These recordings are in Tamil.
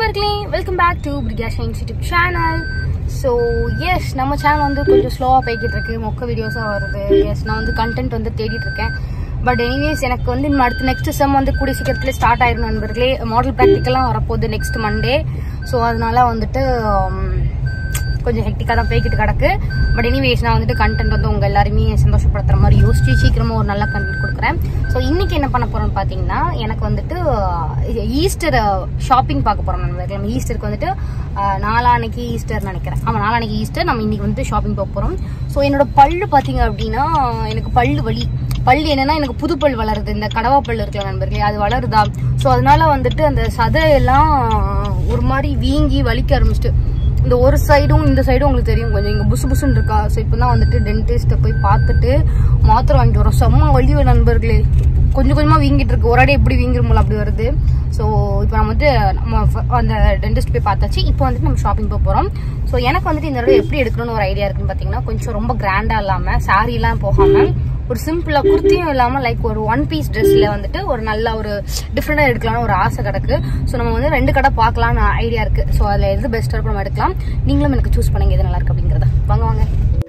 நண்பர்களே welcome back to Priga shines YouTube channel so yes நம்ம சேனல் வந்து கொஞ்சம் ஸ்லோவாக போய்கிட்டு இருக்கு மொக்க வீடியோஸாக வருது எஸ் நான் வந்து கண்டென்ட் வந்து தேடிட்டு இருக்கேன் பட் எனிவேஸ் எனக்கு வந்து இன்னும் அடுத்து நெக்ஸ்ட் செம் வந்து கூடிய சீக்கிரத்தில் ஸ்டார்ட் ஆயிரும் நண்பர்களே மாடல் ப்ராக்டிக்கலாக வரப்போகுது நெக்ஸ்ட் மண்டே ஸோ அதனால வந்துட்டு உம், கொஞ்சம் ஹெக்டிக்காக தான் போய்கிட்டு கிடக்கு பட் எனிவேஸ் நான் வந்துட்டு கண்டென்ட் வந்து உங்கள் எல்லாருமே சந்தோஷப்படுத்துற மாதிரி யோசிச்சு சீக்கிரமாக ஒரு நல்ல கண்டென்ட் கொடுக்குறேன் ஸோ இன்னைக்கு என்ன பண்ண போறோம்னு பார்த்தீங்கன்னா எனக்கு வந்துட்டு இது ஈஸ்டர் ஷாப்பிங் பார்க்க போகிறோம் நம்ம ஈஸ்டருக்கு வந்துட்டு அஹ், நாளான்னைக்கு ஈஸ்டர் நினைக்கிறேன் ஆமாம் நாளான்னைக்கு ஈஸ்டர் நம்ம இன்னைக்கு வந்து ஷாப்பிங் போக போகிறோம் ஸோ என்னோட பல்லு பார்த்தீங்க அப்படின்னா எனக்கு பல்லு வலி பல்லு என்னன்னா எனக்கு புது பல் வளருது இந்த கடவா பல் இருக்குல்ல நண்பர்களே அது வளருதா ஸோ அதனால வந்துட்டு அந்த சதையெல்லாம் ஒரு மாதிரி வீங்கி வலிக்க ஆரம்பிச்சிட்டு இந்த ஒரு சைடும் இந்த சைடும் உங்களுக்கு தெரியும் கொஞ்சம் இங்கே புசு புசுன்னு இருக்கா ஸோ இப்போ தான் வந்துட்டு டென்டிஸ்ட்டை போய் பார்த்துட்டு மாத்திரை வாங்கிட்டு வரோம் செம்ம வலி நண்பர்களே கொஞ்சம் கொஞ்சமாக வீங்கிட்டு இருக்கு ஒரு அடி எப்படி வீங்கிருமோல அப்படி வருது ஸோ இப்போ நம்ம வந்து நம்ம ஃப- அந்த டென்டிஸ்ட் போய் பார்த்தாச்சு இப்போ வந்துட்டு நம்ம ஷாப்பிங் போக போகிறோம் ஸோ எனக்கு வந்துட்டு இந்த தடவை எப்படி எடுக்கணும்னு ஒரு ஐடியா இருக்குன்னு பார்த்தீங்கன்னா கொஞ்சம் ரொம்ப கிராண்டாக இல்லாமல் சாரீலாம் போகாமல் ஒரு சிம்பிளா குர்த்தியும் இல்லாம லைக் ஒரு ஒன் பீஸ் ட்ரெஸ்ல வந்துட்டு ஒரு நல்ல ஒரு டிஃப்ரெண்டா எடுக்கலாம்னு ஒரு ஆசை கிடக்கு ஸோ நம்ம வந்து ரெண்டு கடை பார்க்கலாம்னு ஐடியா இருக்கு ஸோ அதுல எது பெஸ்ட்டாக இருக்கும் நம்ம எடுக்கலாம் நீங்களும் எனக்கு சூஸ் பண்ணுங்க எது நல்லா இருக்கு அப்படிங்கறத வாங்க வாங்க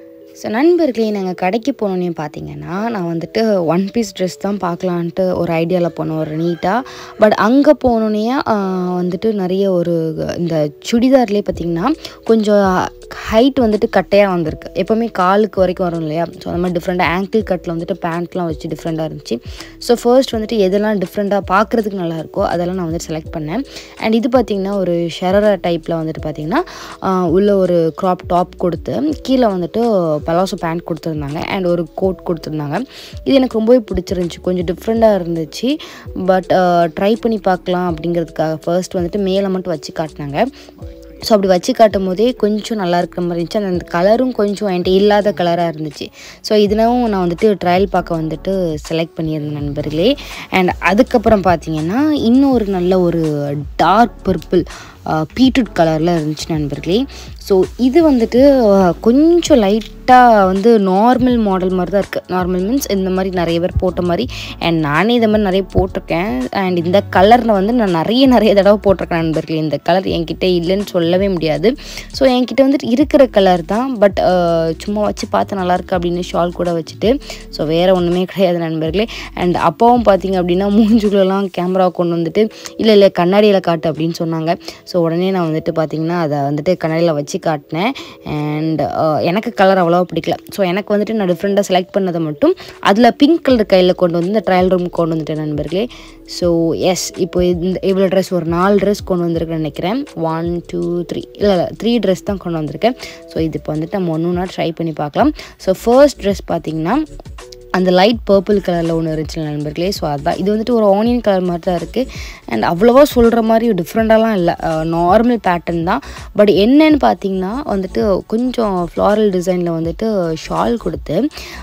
ஸோ நண்பர்களே நாங்கள் கடைக்கு போனோன்னே பார்த்தீங்கன்னா நான் வந்துட்டு ஒன் பீஸ் ட்ரெஸ் தான் பார்க்கலான்ட்டு ஒரு ஐடியாவில் போனோம் ஒரு நீட்டாக பட் அங்கே போனோன்னே வந்துட்டு நிறைய ஒரு இந்த சுடிதார்லேயே பார்த்தீங்கன்னா கொஞ்சம் ஹைட் வந்துட்டு கட்டையாக வந்திருக்கு எப்போவுமே காலுக்கு வரைக்கும் வரும் இல்லையா ஸோ அந்த மாதிரி டிஃப்ரெண்ட்டாக ஆங்கிள் கட்டில் வந்துட்டு பேண்ட்லாம் வச்சு டிஃப்ரெண்ட்டாக இருந்துச்சு ஸோ ஃபர்ஸ்ட் வந்துட்டு எதெல்லாம் டிஃப்ரெண்ட்டாக பார்க்குறதுக்கு நல்லா இருக்கோ அதெல்லாம் நான் வந்துட்டு செலக்ட் பண்ணேன் அண்ட் இது பார்த்தீங்கன்னா ஒரு ஷரரா டைப்பில் வந்துட்டு பார்த்தீங்கன்னா ஆஹ், உள்ள ஒரு க்ராப் டாப் கொடுத்து கீழே வந்துட்டு பலாசோ பேண்ட் கொடுத்துருந்தாங்க அண்ட் ஒரு கோட் கொடுத்துருந்தாங்க இது எனக்கு ரொம்பவே பிடிச்சிருந்துச்சி கொஞ்சம் டிஃப்ரெண்ட்டாக இருந்துச்சு பட் ட்ரை பண்ணி பார்க்கலாம் அப்படிங்கிறதுக்காக ஃபர்ஸ்ட் வந்துட்டு மேலே மட்டும் வச்சு காட்டினாங்க ஸோ அப்படி வச்சு காட்டும் போதே கொஞ்சம் நல்லா இருக்கிற மாதிரி இருந்துச்சு அந்த- அந்த கலரும் கொஞ்சம் என்கிட்ட இல்லாத கலராக இருந்துச்சு ஸோ இதனாவும் நான் வந்துட்டு ட்ரையல் பார்க்க வந்துட்டு செலக்ட் பண்ணியிருந்தேன் நண்பர்களே அண்ட் அதுக்கப்புறம் பார்த்தீங்கன்னா இன்னொரு நல்ல ஒரு டார்க் பர்பிள் பீட்ரூட் கலரில் இருந்துச்சு நண்பர்களே ஸோ இது வந்துட்டு அஹ், கொஞ்சம் லைட்டாக வந்து நார்மல் மாடல் மாதிரி தான் இருக்குது நார்மல் மீன்ஸ் இந்த மாதிரி நிறைய பேர் போட்ட மாதிரி அண்ட் நானே இந்த மாதிரி நிறைய போட்டிருக்கேன் அண்ட் இந்த கலரில் வந்து நான் நிறைய நிறைய தடவை போட்டிருக்கேன் நண்பர்களே இந்த கலர் என்கிட்ட இல்லைன்னு சொல்லவே முடியாது ஸோ என்கிட்ட வந்துட்டு இருக்கிற கலர் தான் பட் சும்மா வச்சு பார்த்து நல்லா இருக்கு அப்படின்னு ஷால் கூட வச்சுட்டு ஸோ வேறு ஒன்றுமே கிடையாது நண்பர்களே அண்ட் அப்பாவும் பார்த்தீங்க அப்படின்னா மூஞ்சுக்குள்ளலாம் கேமரா கொண்டு வந்துட்டு இல்லை இல்லை கண்ணாடியில் காட்டு அப்படின்னு சொன்னாங்க ஸோ உடனே நான் வந்துட்டு பார்த்தீங்கன்னா அதை வந்துட்டு கண்ணாடியில் வச்சு காட்டினேன் அண்ட் எனக்கு கலர் அவ்வளோவா பிடிக்கல ஸோ எனக்கு வந்துட்டு நான் டிஃப்ரெண்ட்டாக செலக்ட் பண்ணதை மட்டும் அதில் பிங்க் கலர் கையில் கொண்டு வந்து இந்த ட்ரையல் ரூம் கொண்டு வந்துட்டேன் நண்பர்களே ஸோ எஸ் இப்போ இந்த இவ்வளோ ட்ரெஸ் ஒரு நாலு ட்ரெஸ் கொண்டு வந்திருக்கேன்னு நினைக்கிறேன் ஒன் டூ த்ரீ இல்லை இல்லை த்ரீ ட்ரெஸ் தான் கொண்டு வந்திருக்கேன் ஸோ இது இப்போ வந்துட்டு நம்ம ஒன்று ஒன்றா ட்ரை பண்ணி பார்க்கலாம் ஸோ ஃபர்ஸ்ட் ட்ரெஸ் பார்த்தீங்கன்னா அந்த லைட் பர்பிள் கலரில் ஒன்று இருந்துச்சு நண்பர்களே ஸோ அதுதான் இது வந்துட்டு ஒரு ஆனியன் கலர் மாதிரி தான் இருக்குது அண்ட் அவ்வளோவா சொல்கிற மாதிரி டிஃப்ரெண்ட்டாலாம் இல்லை நார்மல் பேட்டர்ன் தான் பட் என்னன்னு பார்த்தீங்கன்னா வந்துட்டு கொஞ்சம் ஃப்ளாரல் டிசைனில் வந்துட்டு ஷால் கொடுத்து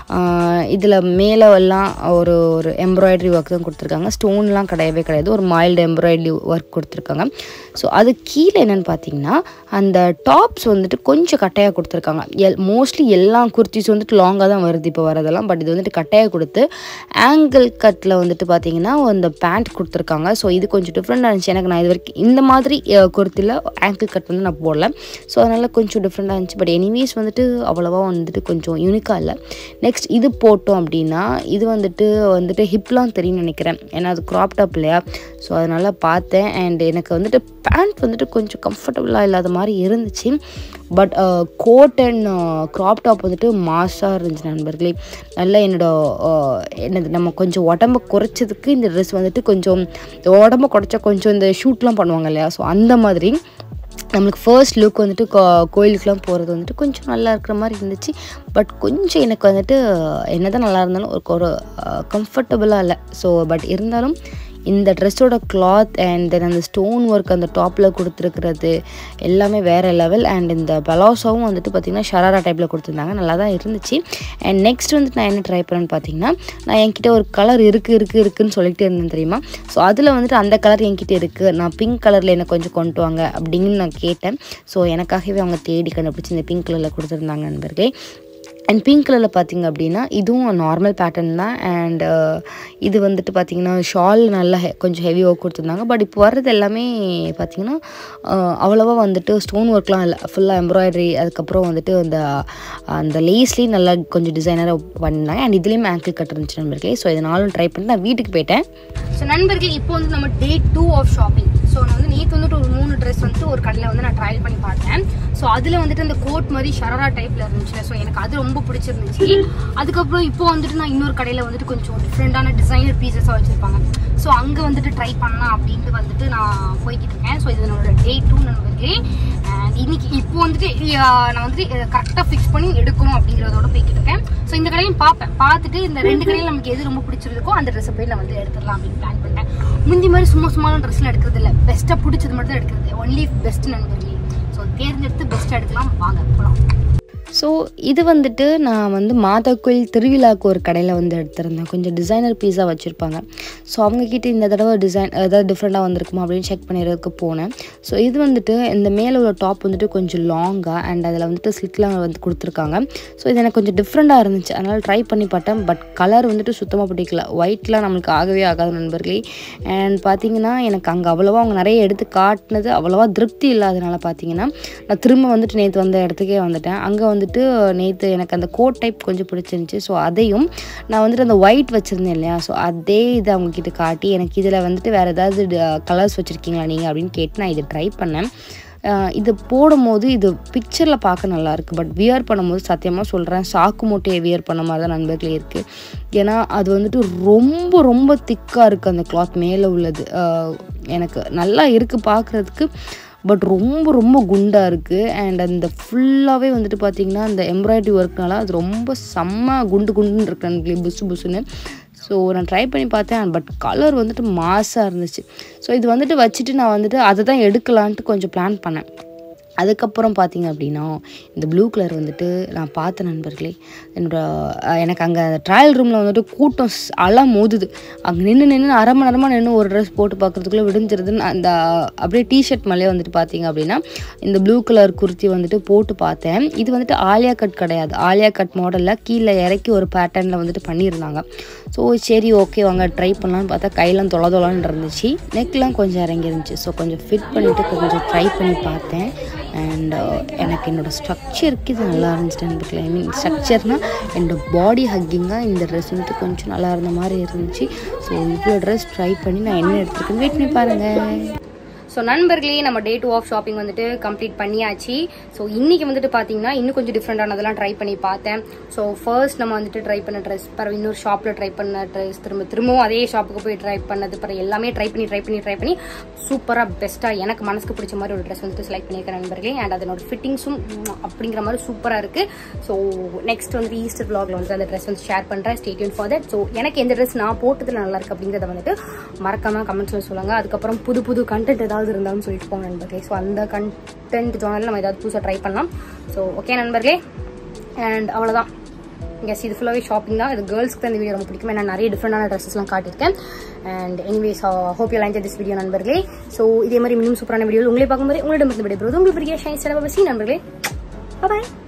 இதில் மேலே எல்லாம் ஒரு ஒரு எம்ப்ராய்டரி ஒர்க் தான் கொடுத்துருக்காங்க ஸ்டோன்லாம் கிடையவே கிடையாது ஒரு மைல்டு எம்ப்ராய்டரி ஒர்க் கொடுத்துருக்காங்க ஸோ அது கீழே என்னென்னு பார்த்தீங்கன்னா அந்த டாப்ஸ் வந்துட்டு கொஞ்சம் கட்டையாக கொடுத்துருக்காங்க எல் மோஸ்ட்லி எல்லா குர்த்திஸ் வந்துட்டு லாங்காக தான் வருது இப்போ வரதெல்லாம் பட் இது வந்துட்டு கட்டையாக கொடுத்து ஆங்கிள் கட்டில் வந்துட்டு பார்த்தீங்கன்னா அந்த பேண்ட் கொடுத்துருக்காங்க ஸோ இது கொஞ்சம் டிஃப்ரெண்டாக இருந்துச்சு எனக்கு நான் இது வரைக்கும் இந்த மாதிரி அஹ், குர்த்தியில் ஆங்கிள் கட் வந்து நான் போடல ஸோ அதனால் கொஞ்சம் டிஃப்ரெண்டாக இருந்துச்சு பட் எனிவேஸ் வந்துட்டு அவ்வளோவா வந்துட்டு கொஞ்சம் யூனிக்காக இல்லை நெக்ஸ்ட் இது போட்டோம் அப்படின்னா இது வந்துட்டு வந்துட்டு ஹிப்லாம் தெரியும்னு நினைக்கிறேன் ஏன்னா அது க்ராப் டாப் இல்லையா ஸோ அதனால் பார்த்தேன் அண்ட் எனக்கு வந்துட்டு பேண்ட் வந்துட்டு கொஞ்சம் கம்ஃபர்டபுளாக இல்லாத மாதிரி இருந்துச்சு but coat and crop top வந்துட்டு மாஸாக இருந்துச்சு நண்பர்களே நல்லா என்னோட அஹ், என்னது நம்ம கொஞ்சம் உடம்ப குறைச்சதுக்கு இந்த ட்ரெஸ் வந்துட்டு கொஞ்சம் உடம்ப குறைச்சா கொஞ்சம் இந்த ஷூட்லாம் பண்ணுவாங்க இல்லையா ஸோ அந்த மாதிரி நம்மளுக்கு ஃபர்ஸ்ட் லுக் வந்துட்டு கோ கோயிலுக்குலாம் போகிறது வந்துட்டு கொஞ்சம் நல்லா இருக்கிற மாதிரி இருந்துச்சு பட் கொஞ்சம் எனக்கு வந்துட்டு என்ன தான் நல்லா இருந்தாலும் ஒரு ஒரு கம்ஃபர்டபுளாக இல்லை ஸோ பட் இருந்தாலும் இந்த ட்ரெஸ்ஸோட கிளாத் அண்ட் தென் அந்த ஸ்டோன் ஒர்க் அந்த டாப்பில் கொடுத்துருக்கிறது எல்லாமே வேறு லெவல் அண்ட் இந்த பலாசாவும் வந்துட்டு பார்த்திங்கன்னா ஷராரா டைப்பில் கொடுத்துருந்தாங்க நல்லா தான் இருந்துச்சு அண்ட் நெக்ஸ்ட் வந்துட்டு நான் என்ன ட்ரை பண்ணேன்னு பார்த்தீங்கன்னா நான் என்கிட்ட ஒரு கலர் இருக்குது இருக்குது இருக்குன்னு சொல்லிட்டு இருந்தேன் தெரியுமா ஸோ அதில் வந்துட்டு அந்த கலர் என்கிட்ட இருக்குது நான் பிங்க் கலரில் எனக்கு கொஞ்சம் கொண்டு வாங்க அப்படின்னு நான் கேட்டேன் ஸோ எனக்காகவே அவங்க தேடி கண்டுபிடிச்சி இந்த பிங்க் கலரில் கொடுத்துருந்தாங்க நண்பர்களே அண்ட் பிங்க் கலரில் பார்த்தீங்க அப்படின்னா இதுவும் நார்மல் பேட்டர்ன் தான் அண்ட் இது வந்துட்டு பார்த்தீங்கன்னா ஷால் நல்லா ஹெ கொஞ்சம் ஹெவி ஒர்க் கொடுத்துருந்தாங்க பட் இப்போ வர்றது எல்லாமே பார்த்தீங்கன்னா அஹ், அவ்வளவா வந்துட்டு ஸ்டோன் ஒர்க்லாம் இல்லை ஃபுல்லாக எம்ப்ராய்டரி அதுக்கப்புறம் வந்துட்டு அந்த அந்த லேஸ்லேயும் நல்லா கொஞ்சம் டிசைனராக பண்ணியிருந்தாங்க அண்ட் இதுலேயும் ஆங்கிள் கட் இருந்துச்சு நண்பர்களே ஸோ இதை நானும் ட்ரை பண்ணி நான் வீட்டுக்கு போயிட்டேன் ஸோ நண்பர்களே இப்போ வந்து நம்ம day two of shopping so நான் வந்து நேற்று வந்துட்டு ஒரு மூணு ட்ரெஸ் வந்துட்டு ஒரு கடையில் வந்து நான் ட்ரையல் பண்ணி பார்த்தேன் ஸோ அதில் வந்துட்டு அந்த கோட் மாதிரி ஷரரா டைப்பில் இருந்துச்சு ஸோ எனக்கு அது ரொம்ப பிடிச்சிருந்துச்சு அதுக்கப்புறம் இப்போ வந்துட்டு நான் இன்னொரு கடையில் வந்துட்டு கொஞ்சம் டிஃப்ரெண்டான டிசைனர் பீசஸாக வச்சுருப்பாங்க ஸோ அங்கே வந்துட்டு ட்ரை பண்ணலாம் அப்படின்ட்டு வந்துட்டு நான் போய்கிட்டு இருக்கேன் ஸோ இது என்னோட டே டூ நண்பர்களே அண்ட் இன்னைக்கு இப்போ வந்துட்டு அஹ், நான் வந்துட்டு கரெக்டாக ஃபிக்ஸ் பண்ணி எடுக்கணும் அப்படிங்கிறதோட போய்கிட்டு இருக்கேன் ஸோ இந்த கடையும் பார்ப்பேன் பார்த்துட்டு இந்த ரெண்டு கடையில் நமக்கு எது ரொம்ப பிடிச்சிருக்கோ அந்த ட்ரெஸ்ஸை போய் நான் வந்து எடுத்துடலாம் அப்படின்னு பிளான் பண்ணிட்டேன் முந்தி மாதிரி சும்மா சும்மாலாம் ட்ரெஸ்லாம் எடுக்கிறது இல்லை பெஸ்ட்டாக பிடிச்சது மட்டும் தான் எடுக்கிறது ஒன்லி பெஸ்ட் நண்பர்களே ஸோ தேர்ந்தெடுத்து பெஸ்ட்டாக எடுக்கலாம் வாங்க போகலாம் ஸோ இது வந்துட்டு நான் வந்து மாதாக்கோயில் திருவிழாவுக்கு ஒரு கடையில் வந்து எடுத்திருந்தேன் கொஞ்சம் டிசைனர் பீஸாக வச்சுருப்பாங்க ஸோ அவங்கக்கிட்ட இந்த தடவை டிசைன் ஏதாவது டிஃப்ரெண்ட்டாக வந்திருக்குமா அப்படின்னு செக் பண்ணிடுறதுக்கு போனேன் ஸோ இது வந்துட்டு இந்த மேலே உள்ள டாப் வந்துட்டு கொஞ்சம் லாங்காக அண்ட் அதில் வந்துட்டு ஸ்லிட்லாம் வந்து கொடுத்துருக்காங்க ஸோ இது எனக்கு கொஞ்சம் டிஃப்ரெண்ட்டாக இருந்துச்சு அதனால் ட்ரை பண்ணி பார்த்தேன் பட் கலர் வந்துட்டு சுத்தமாக பிடிக்கல ஒயிட்லாம் நம்மளுக்கு ஆகவே ஆகாது நண்பர்களே அண்ட் பார்த்தீங்கன்னா எனக்கு அங்கே அவ்வளோவா அவங்க நிறைய எடுத்து காட்டினது அவ்வளோவா திருப்தி இல்லாதனால பார்த்தீங்கன்னா நான் திரும்ப வந்துட்டு நேற்று வந்த இடத்துக்கே வந்துட்டேன் அங்கே வந்துட்டு நேற்று எனக்கு அந்த கோட் டைப் கொஞ்சம் பிடிச்சிருந்துச்சி ஸோ அதையும் நான் வந்துட்டு அந்த ஒயிட் வச்சுருந்தேன் இல்லையா ஸோ அதே இதை அவங்கக்கிட்ட காட்டி எனக்கு இதில் வந்துட்டு வேறு ஏதாவது கலர்ஸ் வச்சுருக்கீங்களா நீங்கள் அப்படின்னு கேட்டு நான் இதை ட்ரை பண்ணேன் அஹ் இது போடும்போது இது பிக்சரில் பார்க்க நல்லா இருக்குது பட் வியர் பண்ணும்போது சத்தியமாக சொல்கிறேன் சாக்கு மூட்டையை வியர் பண்ண மாதிரி தான் நண்பர்களே இருக்குது ஏன்னா அது வந்துட்டு ரொம்ப ரொம்ப திக்காக இருக்குது அந்த கிளாத் மேலே உள்ளது அஹ் எனக்கு நல்லா இருக்குது பார்க்குறதுக்கு பட் ரொம்ப ரொம்ப குண்டாக இருக்குது அண்ட் அந்த ஃபுல்லாகவே வந்துட்டு பார்த்திங்கன்னா அந்த எம்ப்ராய்டரி ஒர்க்னால அது ரொம்ப செம்ம குண்டு குண்டுன்னு இருக்கு நண்பர்களே புசு புசுன்னு ஸோ நான் ட்ரை பண்ணி பார்த்தேன் பட் கலர் வந்துட்டு மாஸாக இருந்துச்சு ஸோ இது வந்துட்டு வச்சுட்டு நான் வந்துட்டு அதை தான் எடுக்கலான்ட்டு கொஞ்சம் பிளான் பண்ணேன் அதுக்கப்புறம் பார்த்தீங்க அப்படின்னா இந்த ப்ளூ கலர் வந்துட்டு நான் பார்த்த நண்பர்களே என்னோட அஹ், எனக்கு அங்கே ட்ரையல் ரூமில் வந்துட்டு கூட்டம் ஸ்- அலை மோதுது அங்கே நின்று நின்று அரை மணி நேரமாக நின்று ஒரு ட்ரெஸ் போட்டு பார்க்குறதுக்குள்ளே விடிஞ்சிருதுன்னு அந்த அப்படியே டிஷர்ட் மேலே வந்துட்டு பார்த்தீங்க அப்படின்னா இந்த ப்ளூ கலர் குர்த்தி வந்துட்டு போட்டு பார்த்தேன் இது வந்துட்டு ஆலியா கட் கிடையாது ஆலியா கட் மாடலில் கீழே இறக்கி ஒரு பேட்டர்னில் வந்துட்டு பண்ணியிருந்தாங்க ஸோ சரி ஓகே வாங்க ட்ரை பண்ணலான்னு பார்த்தா கையெல்லாம் தொலை தொலைன்னு இருந்துச்சு நெக்லாம் கொஞ்சம் இறங்கி இருந்துச்சு ஸோ கொஞ்சம் ஃபிட் பண்ணிவிட்டு கொஞ்சம் ட்ரை பண்ணி பார்த்தேன் அண்ட் எனக்கு என்னோட ஸ்ட்ரக்சருக்கு இது நல்லா இருந்துச்சு எனக்கு ஐ மீன் ஸ்ட்ரக்சர்னால் என்னோட பாடி ஹக்கிங்காக இந்த ட்ரெஸ் வந்துட்டு கொஞ்சம் நல்லா இருந்த மாதிரி இருந்துச்சு ஸோ இவ்வளோ ட்ரெஸ் ட்ரை பண்ணி நான் என்ன எடுத்துருக்கேன்னு வெயிட் பண்ணி பாருங்கள் ஸோ நண்பர்களே நம்ம டே டூ ஆஃப் ஷாப்பிங் வந்துட்டு கம்ப்ளீட் பண்ணியாச்சு ஸோ இன்னைக்கு வந்துட்டு பார்த்தீங்கன்னா இன்னும் கொஞ்சம் டிஃப்ரெண்டானதெல்லாம் ட்ரை பண்ணி பார்த்தேன் ஸோ ஃபர்ஸ்ட் நம்ம வந்துட்டு ட்ரை பண்ண ட்ரெஸ் பிறகு இன்னொரு ஷாப்பில் ட்ரை பண்ண ட்ரெஸ் திரும்ப திரும்பவும் அதே ஷாப்புக்கு போய் ட்ரை பண்ணது பிறகு எல்லாமே ட்ரை பண்ணி ட்ரை பண்ணி ட்ரை பண்ணி சூப்பராக பெஸ்ட்டாக எனக்கு மனசுக்கு பிடிச்ச மாதிரி ஒரு ட்ரெஸ் வந்துட்டு செலக்ட் பண்ணியிருக்கேன் நண்பர்களே அண்ட் அதனோட ஃபிட்டிங்ஸும் அப்படிங்கிற மாதிரி சூப்பராக இருக்குது ஸோ நெக்ஸ்ட் வந்துட்டு ஈஸ்டர் vlogல வந்து அந்த ட்ரெஸ் வந்து ஷேர் பண்ணுறேன் ஸ்டேட்யூன் ஃபார் தட் ஸோ எனக்கு எந்த ட்ரெஸ் நான் போட்டதில் நல்லா இருக்கு அப்படிங்கிறத வந்துட்டு மறக்காம கமெண்ட்ஸில் சொல்லுங்க அதுக்கப்புறம் புது புது கண்டென்ட் ஏதாவது இருந்தாலும் சொல்லிட்டு போங்க நண்பர்களே ஸோ அந்த கண்டென்ட் ஜானலில் நம்ம ஏதாவது புதுசாக ட்ரை பண்ணலாம் ஸோ ஓகே நண்பர்களே அண்ட் அவ்வளோதான் எஸ் இது ஃபுல்லாகவே ஷாப்பிங் தான் இது கேர்ள்ஸ்க்கு தான் இந்த வீடியோ ரொம்ப பிடிக்கும் நான் நிறைய டிஃப்ரெண்டான ட்ரெஸ்ஸஸ்லாம் காட்டியிருக்கேன் and anyways hope you like this video நண்பர்களே ஸோ இதே மாதிரி இன்னும் சூப்பரான வீடியோ உங்களே பார்க்கும்போது உங்களிடம் இருந்து விடைபெறுவது உங்களுக்கு பிடிக்க ஷைன் சில நண்பர்களே பாய்